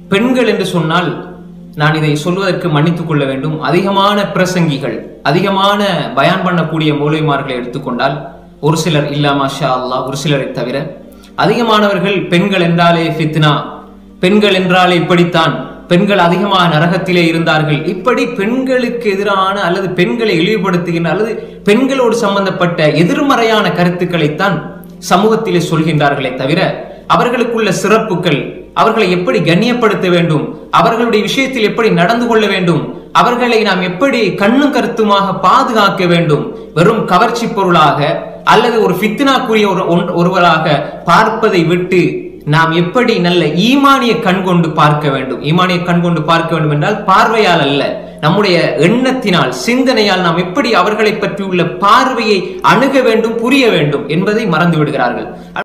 பெண்கள் என்று சொன்னால் நான் இதை சொல்வதற்கு மன்னித்துக் கொள்ள வேண்டும் அதிகமான பிரசங்கிகள் அதிகமான பயான் பண்ணக்கூடிய மூலைமார்களை எடுத்துக்கொண்டால் ஒரு சிலர் இல்லாமா ஷா அல்லாஹ் ஒரு சிலரை தவிர அதிகமானவர்கள் பெண்கள் என்றாலே ஃபித்னா பெண்கள் என்றாலே இப்படித்தான் பெண்கள் அதிகமாக நரகத்திலே இருந்தார்கள் இப்படி பெண்களுக்கு எதிரான அல்லது பெண்களை இழிவுபடுத்துகின்ற அல்லது பெண்களோடு சம்பந்தப்பட்ட எதிர்மறையான கருத்துக்களைத்தான் சமூகத்திலே சொல்கின்றார்களே தவிர அவர்களுக்குள்ள சிறப்புகள் அவர்களை எப்படி கண்ணியப்படுத்த வேண்டும் அவர்களுடைய விஷயத்தில் எப்படி நடந்து கொள்ள வேண்டும் அவர்களை நாம் எப்படி கண்ணும் கருத்துமாக பாதுகாக்க வேண்டும் வெறும் கவர்ச்சி பொருளாக அல்லது ஒரு ஃபித்னாக்குரிய ஒரு ஒன்- ஒருவராக பார்ப்பதை விட்டு நாம் எப்படி நல்ல ஈமானிய கண் கொண்டு பார்க்க வேண்டும் ஈமானிய கண் கொண்டு பார்க்க வேண்டும் என்றால் பார்வையால் அல்ல நம்முடைய எண்ணத்தினால் சிந்தனையால் நாம் எப்படி அவர்களை பற்றியுள்ள பார்வையை அணுக வேண்டும் புரிய வேண்டும் என்பதை மறந்து விடுகிறார்கள்